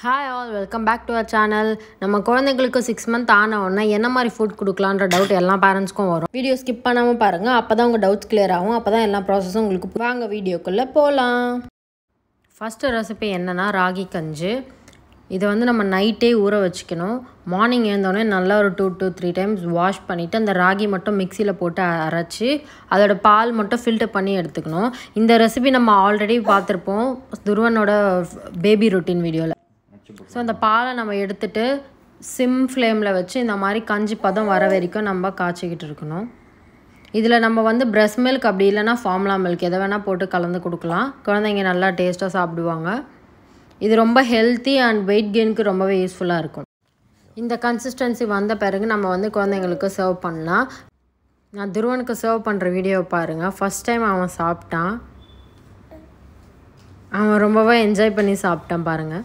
hi all welcome back to our channel நம்ம குழந்தைங்களுக்கு six month ஆன உடனே என்ன மாதிரி ஃபுட் கொடுக்கலான்ற டவுட் எல்லா பேரண்ட்ஸ்க்கும் வரும் வீடியோ ஸ்கிப் பண்ணாமல் பாருங்கள் அப்போ தான் உங்கள் டவுட்ஸ் clear ஆகும் அப்போ தான் எல்லா ப்ராசஸும் உங்களுக்கு வாங்க வீடியோக்குள்ளே போகலாம் ஃபஸ்ட்டு ரெசிபி என்னென்னா ராகி கஞ்சி இதை வந்து நம்ம நைட்டே ஊற வச்சுக்கணும் மார்னிங் எழுந்தோடனே நல்லா ஒரு two two three times wash பண்ணிவிட்டு அந்த ராகி மட்டும் மிக்சியில் போட்டு அ- அரைச்சி அதோட பால் மட்டும் ஃபில்டர் பண்ணி எடுத்துக்கணும் இந்த ரெசிபி நம்ம ஆல்ரெடி பார்த்துருப்போம் துருவனோட பேபி ரொட்டீன் வீடியோவில் ஸோ அந்த பாலை நம்ம எடுத்துட்டு சிம் ஃப்ளேமில் வச்சு இந்த மாதிரி கஞ்சி பதம் வர வரைக்கும் நம்ம காய்ச்சிக்கிட்டு இருக்கணும் இதில் நம்ம வந்து பிரஸ் மில்க் அப்படி இல்லைன்னா ஃபார்முலா மில்க் எதை வேணால் போட்டு கலந்து கொடுக்கலாம் குழந்தைங்க நல்லா டேஸ்ட்டாக சாப்பிடுவாங்க இது ரொம்ப ஹெல்த்தி அண்ட் வெயிட் கெயினுக்கு ரொம்பவே யூஸ்ஃபுல்லாக இருக்கும் இந்த கன்சிஸ்டன்சி வந்த பிறகு நம்ம வந்து குழந்தைங்களுக்கு சர்வ் பண்ணலாம் நான் துருவனுக்கு சர்வ் பண்ணுற வீடியோவை பாருங்கள் ஃபஸ்ட் டைம் அவன் சாப்பிட்டான் அவன் ரொம்பவே என்ஜாய் பண்ணி சாப்பிட்டான் பாருங்கள்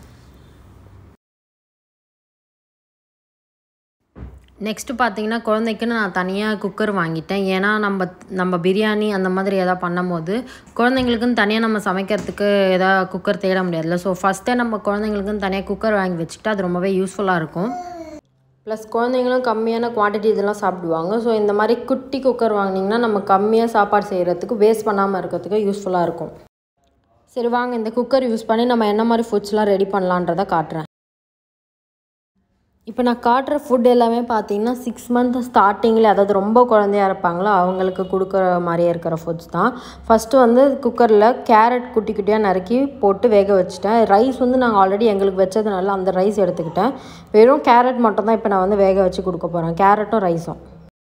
நெக்ஸ்ட்டு பார்த்தீங்கன்னா குழந்தைக்குன்னு நான் தனியாக குக்கர் வாங்கிட்டேன் ஏன்னா நம்ம நம்ம பிரியாணி அந்த மாதிரி எதாவது பண்ணும்போது குழந்தைங்களுக்குன்னு தனியாக நம்ம சமைக்கிறதுக்கு எதாவது குக்கர் தேட முடியாதுல்ல ஸோ ஃபஸ்ட்டே நம்ம குழந்தைங்களுக்குன்னு தனியாக குக்கர் வாங்கி வச்சுக்கிட்டா அது ரொம்பவே யூஸ்ஃபுல்லாக இருக்கும் ப்ளஸ் குழந்தைங்களும் கம்மியான குவான்டிட்டி இதெல்லாம் சாப்பிடுவாங்க ஸோ இந்த மாதிரி குட்டி குக்கர் வாங்கினீங்கன்னா நம்ம கம்மியாக சாப்பாடு செய்கிறதுக்கு வேஸ்ட் பண்ணாமல் இருக்கிறதுக்கு யூஸ்ஃபுல்லாக இருக்கும் சரி வாங்க இந்த குக்கர் யூஸ் பண்ணி நம்ம என்ன மாதிரி ஃபுட்ஸ்லாம் ரெடி பண்ணலான்றதை காட்டுறேன் இப்போ நான் காட்டுற ஃபுட் எல்லாமே பார்த்தீங்கன்னா சிக்ஸ் மந்த் ஸ்டார்டிங்கில் அதாவது ரொம்ப குழந்தையா இருப்பாங்களோ அவங்களுக்கு கொடுக்குற மாதிரியே இருக்கிற ஃபுட்ஸ் தான் ஃபஸ்ட்டு வந்து குக்கரில் கேரட் குட்டி குட்டியாக நறுக்கி போட்டு வேக வச்சுட்டேன் ரைஸ் வந்து நாங்கள் ஆல்ரெடி எங்களுக்கு வச்சதுனால அந்த ரைஸ் எடுத்துக்கிட்டேன் வெறும் கேரட் மட்டும் தான் இப்போ நான் வந்து வேக வச்சு கொடுக்க போகிறேன் கேரட்டும் ரைஸும்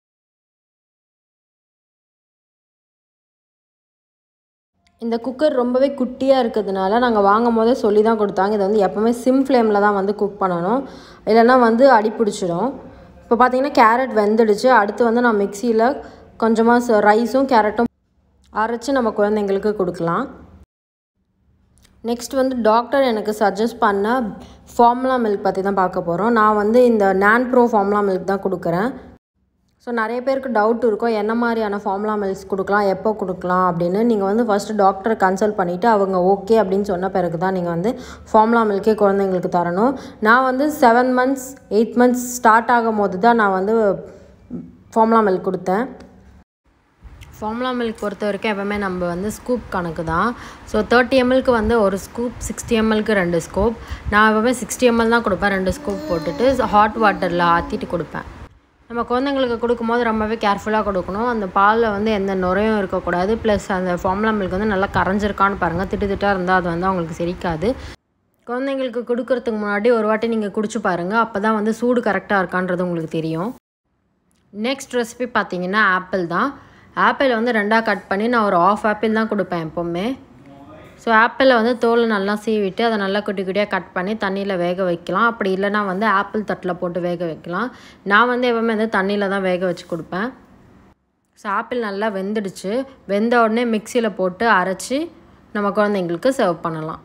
இந்த குக்கர் ரொம்பவே குட்டியாக இருக்கிறதுனால நாங்கள் வாங்கும் போதே சொல்லி தான் கொடுத்தாங்க இதை வந்து எப்போவுமே சிம் ஃப்ளேமில் தான் வந்து குக் பண்ணணும் இல்லைன்னா வந்து அடி பிடிச்சிடும் இப்போ பார்த்தீங்கன்னா கேரட் வெந்துடுச்சு அடுத்து வந்து நான் மிக்சியில் கொஞ்சமாக ரைஸும் கேரட்டும் அரைச்சி நம்ம குழந்தைங்களுக்கு கொடுக்கலாம் நெக்ஸ்ட் வந்து டாக்டர் எனக்கு சஜஸ்ட் பண்ண ஃபார்முலா மில்க் பற்றி தான் பார்க்க போகிறோம் நான் வந்து இந்த நான் ப்ரோ ஃபார்முலா மில்க் தான் கொடுக்குறேன் ஸோ நிறைய பேருக்கு டவுட் இருக்கும் என்ன மாதிரியான ஃபார்முலா மில்க்ஸ் கொடுக்கலாம் எப்போ கொடுக்கலாம் அப்படின்னு நீங்கள் வந்து ஃபஸ்ட்டு டாக்டரை கன்சல்ட் பண்ணிவிட்டு அவங்க ஓகே அப்படின்னு சொன்ன பிறகு தான் நீங்கள் வந்து ஃபார்முலா மில்க்கே குழந்தைங்களுக்கு தரணும் நான் வந்து seven months eight months start ஆகும் போது தான் நான் வந்து ஃபார்முலா மில்க் கொடுத்தேன் ஃபார்முலா மில்க் பொறுத்த வரைக்கும் எப்போவுமே நம்ம வந்து ஸ்கூப் கணக்கு தான் ஸோ தேர்ட்டி எம்எல்க்கு வந்து ஒரு ஸ்கூப் சிக்ஸ்டி எம்எல்க்கு ரெண்டு ஸ்கூப் நான் எப்போவுமே சிக்ஸ்டி எம்எல் தான் கொடுப்பேன் ரெண்டு ஸ்கூப் போட்டுட்டு ஹாட் வாட்டரில் ஆற்றிட்டு கொடுப்பேன் நம்ம குழந்தைங்களுக்கு கொடுக்கும்போது ரொம்பவே கேர்ஃபுல்லாக கொடுக்கணும் அந்த பாலில் வந்து எந்த நுரையும் இருக்கக்கூடாது ப்ளஸ் அந்த ஃபார்முலா மில்க் வந்து நல்லா கரைஞ்சிருக்கான்னு பாருங்கள் திட்டு திட்டாக இருந்தால் அது வந்து அவங்களுக்கு செரிக்காது குழந்தைங்களுக்கு கொடுக்கறதுக்கு முன்னாடி ஒரு வாட்டி நீங்கள் குடிச்சு பாருங்கள் அப்போ தான் வந்து சூடு கரெக்டாக இருக்கான்றது உங்களுக்கு தெரியும் நெக்ஸ்ட் ரெசிபி பார்த்தீங்கன்னா ஆப்பிள் தான் ஆப்பிள் வந்து ரெண்டாக கட் பண்ணி நான் ஒரு ஆஃப் ஆப்பிள் தான் கொடுப்பேன் எப்போவுமே ஸோ ஆப்பிளை வந்து தோலை நல்லா சீவிட்டு அதை நல்லா குட்டி குட்டியாக கட் பண்ணி தண்ணியில் வேக வைக்கலாம் அப்படி இல்லைனா வந்து ஆப்பிள் தட்டில் போட்டு வேக வைக்கலாம் நான் வந்து எப்போவுமே வந்து தண்ணியில் தான் வேக வச்சு கொடுப்பேன் ஸோ ஆப்பிள் நல்லா வெந்துடுச்சு வெந்த உடனே மிக்சியில் போட்டு அரைச்சி நம்ம குழந்தைங்களுக்கு சர்வ் பண்ணலாம்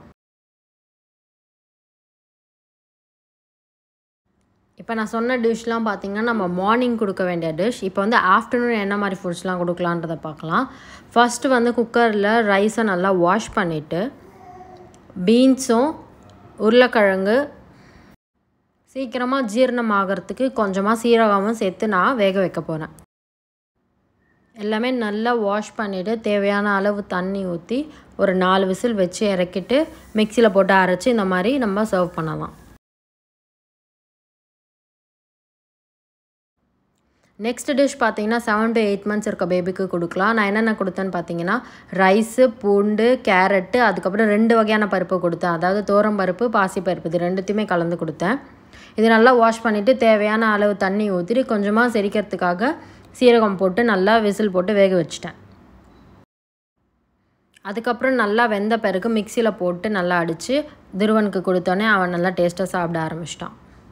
இப்போ நான் சொன்ன டிஷ்லாம் பார்த்தீங்கன்னா நம்ம மார்னிங் கொடுக்க வேண்டிய டிஷ் இப்போ வந்து ஆஃப்டர்நூன் என்ன மாதிரி ஃபுட்ஸ்லாம் கொடுக்கலான்றதை பார்க்கலாம் ஃபஸ்ட்டு வந்து குக்கரில் ரைஸை நல்லா வாஷ் பண்ணிவிட்டு பீன்ஸும் உருளைக்கிழங்கு சீக்கிரமாக ஜீரணம் ஆகிறதுக்கு கொஞ்சமாக சீரகமும் சேர்த்து நான் வேக வைக்க போகிறேன் எல்லாமே நல்லா வாஷ் பண்ணிவிட்டு தேவையான அளவு தண்ணி ஊற்றி ஒரு நாலு விசில் வச்சு இறக்கிட்டு மிக்சியில் போட்டு அரைச்சி இந்த மாதிரி நம்ம சர்வ் பண்ணலாம் நெக்ஸ்ட் டிஷ் பார்த்தீங்கன்னா செவன் to எயிட் மந்த்ஸ் இருக்க பேபிக்கு கொடுக்கலாம் நான் என்னென்ன கொடுத்தேன்னு பார்த்தீங்கன்னா ரைஸு பூண்டு கேரட்டு அதுக்கப்புறம் ரெண்டு வகையான பருப்பு கொடுத்தேன் அதாவது தோரம் பருப்பு பாசி பருப்பு இது ரெண்டுத்தையுமே கலந்து கொடுத்தேன் இது நல்லா வாஷ் பண்ணிவிட்டு தேவையான அளவு தண்ணி ஊற்றிட்டு கொஞ்சமாக செரிக்கிறதுக்காக சீரகம் போட்டு நல்லா விசில் போட்டு வேக வச்சிட்டேன் அதுக்கப்புறம் நல்லா வெந்த பிறகு மிக்சியில் போட்டு நல்லா அடித்து துருவனுக்கு கொடுத்தோன்னே அவன் நல்லா டேஸ்ட்டாக சாப்பிட ஆரம்பிச்சிட்டான்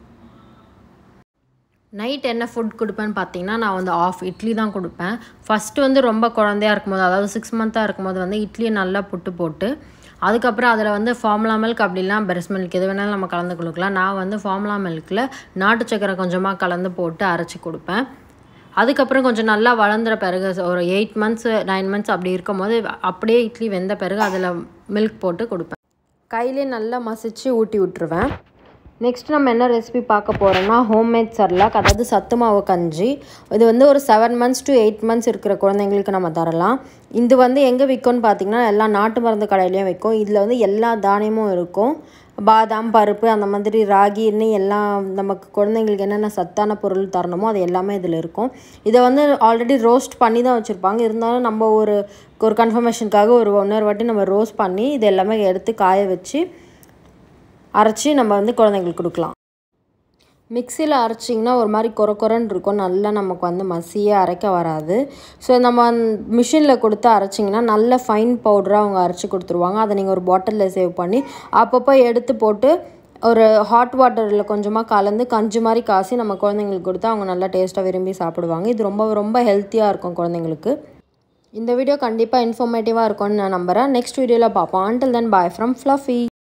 நைட் என்ன ஃபுட் கொடுப்பேன்னு பார்த்தீங்கன்னா நான் வந்து ஆஃப் இட்லி தான் கொடுப்பேன் ஃபஸ்ட்டு வந்து ரொம்ப குழந்தையா இருக்கும்போது அதாவது சிக்ஸ் மந்த்தாக இருக்கும்போது வந்து இட்லியை நல்லா புட்டு போட்டு அதுக்கப்புறம் அதில் வந்து ஃபார்முலா மில்க் அப்படிலாம் பெரஸ் மில்க் எது வேணாலும் நம்ம கலந்து கொடுக்கலாம் நான் வந்து ஃபார்முலா மில்கில் நாட்டு சக்கரை கொஞ்சமாக கலந்து போட்டு அரைச்சி கொடுப்பேன் அதுக்கப்புறம் கொஞ்சம் நல்லா வளர்ந்துற பிறகு ஒரு எயிட் மந்த்ஸ் நைன் மந்த்ஸ் அப்படி இருக்கும் போது அப்படியே இட்லி வெந்த பிறகு அதில் மில்க் போட்டு கொடுப்பேன் கையிலே நல்லா மசிச்சு ஊட்டி விட்டுருவேன் நெக்ஸ்ட் நம்ம என்ன ரெசிபி பார்க்க போகிறோம்னா ஹோம்மேட் சர்லாக் அதாவது சத்து மாவு கஞ்சி இது வந்து ஒரு seven months to eight months இருக்கிற குழந்தைங்களுக்கு நம்ம தரலாம் இது வந்து எங்கே விற்கும்னு பார்த்தீங்கன்னா எல்லா நாட்டு மருந்து கடையிலையும் விற்கும் இதில் வந்து எல்லா தானியமும் இருக்கும் பாதாம் பருப்பு அந்த மாதிரி ராகி இன்னும் எல்லாம் நமக்கு குழந்தைங்களுக்கு என்னென்ன சத்தான பொருள் தரணுமோ அது எல்லாமே இதில் இருக்கும் இதை வந்து ஆல்ரெடி ரோஸ்ட் பண்ணி தான் வச்சுருப்பாங்க இருந்தாலும் நம்ம ஒரு ஒரு கன்ஃபர்மேஷனுக்காக ஒரு ஒன்றரை வாட்டி நம்ம ரோஸ்ட் பண்ணி இது எல்லாமே எடுத்து காய வச்சு அரைச்சி நம்ம வந்து குழந்தைங்களுக்கு கொடுக்கலாம் மிக்சியில் அரைச்சிங்கன்னா ஒரு மாதிரி கொர கொரன்னு இருக்கும் நல்லா நமக்கு வந்து மசியே அரைக்க வராது ஸோ நம்ம மிஷினில் கொடுத்து அரைச்சிங்கன்னா நல்ல ஃபைன் பவுடராக அவங்க அரைச்சி கொடுத்துருவாங்க அதை நீங்கள் ஒரு பாட்டிலில் சேவ் பண்ணி அப்பப்போ எடுத்து போட்டு ஒரு ஹாட் வாட்டரில் கொஞ்சமாக கலந்து கஞ்சி மாதிரி காசி நம்ம குழந்தைங்களுக்கு கொடுத்தா அவங்க நல்லா டேஸ்ட்டாக விரும்பி சாப்பிடுவாங்க இது ரொம்ப ரொம்ப ஹெல்த்தியாக இருக்கும் குழந்தைங்களுக்கு இந்த வீடியோ கண்டிப்பாக இன்ஃபர்மேட்டிவாக இருக்கும்னு நான் நம்புகிறேன் நெக்ஸ்ட் வீடியோவில் பார்ப்போம் until then bye from fluffy